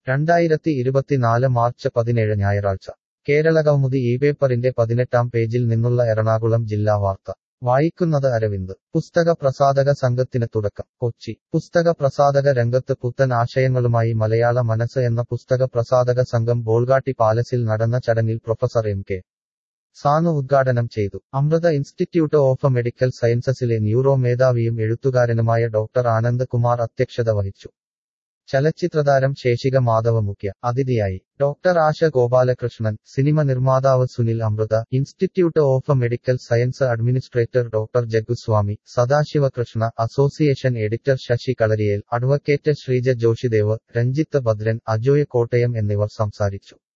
രണ്ടായിരത്തി ഇരുപത്തിനാല് മാർച്ച് പതിനേഴ് ഞായറാഴ്ച കേരളകൗമുദി ഈ പേപ്പറിന്റെ പതിനെട്ടാം പേജിൽ നിന്നുള്ള എറണാകുളം ജില്ലാ വാർത്ത വായിക്കുന്നത് അരവിന്ദ് പുസ്തക പ്രസാധക സംഘത്തിന് തുടക്കം കൊച്ചി പുസ്തക പ്രസാധക രംഗത്ത് പുത്തൻ ആശയങ്ങളുമായി മലയാള മനസ്സ് എന്ന പുസ്തക പ്രസാധക സംഘം ബോൾഗാട്ടി പാലസിൽ നടന്ന ചടങ്ങിൽ പ്രൊഫസർ എം കെ സാനു ഉദ്ഘാടനം ചെയ്തു അമൃത ഇൻസ്റ്റിറ്റ്യൂട്ട് ഓഫ് മെഡിക്കൽ സയൻസസിലെ ന്യൂറോ മേധാവിയും എഴുത്തുകാരനുമായ ഡോക്ടർ ആനന്ദ് കുമാർ അധ്യക്ഷത വഹിച്ചു ചലച്ചിത്രതാരം ശേഷിക മാധവ മുഖ്യ അതിഥിയായി ഡോക്ടർ ആശ ഗോപാലകൃഷ്ണൻ സിനിമ നിർമ്മാതാവ് Sunil Amrita institute of medical science administrator doctor Jaguswamy Sadasivakrishna association editor Sasi Kalariyel advocate Sreeja Joshidev Ranjith Bhadran Ajoy Kottayam എന്നിവർ സംസാരിച്ചു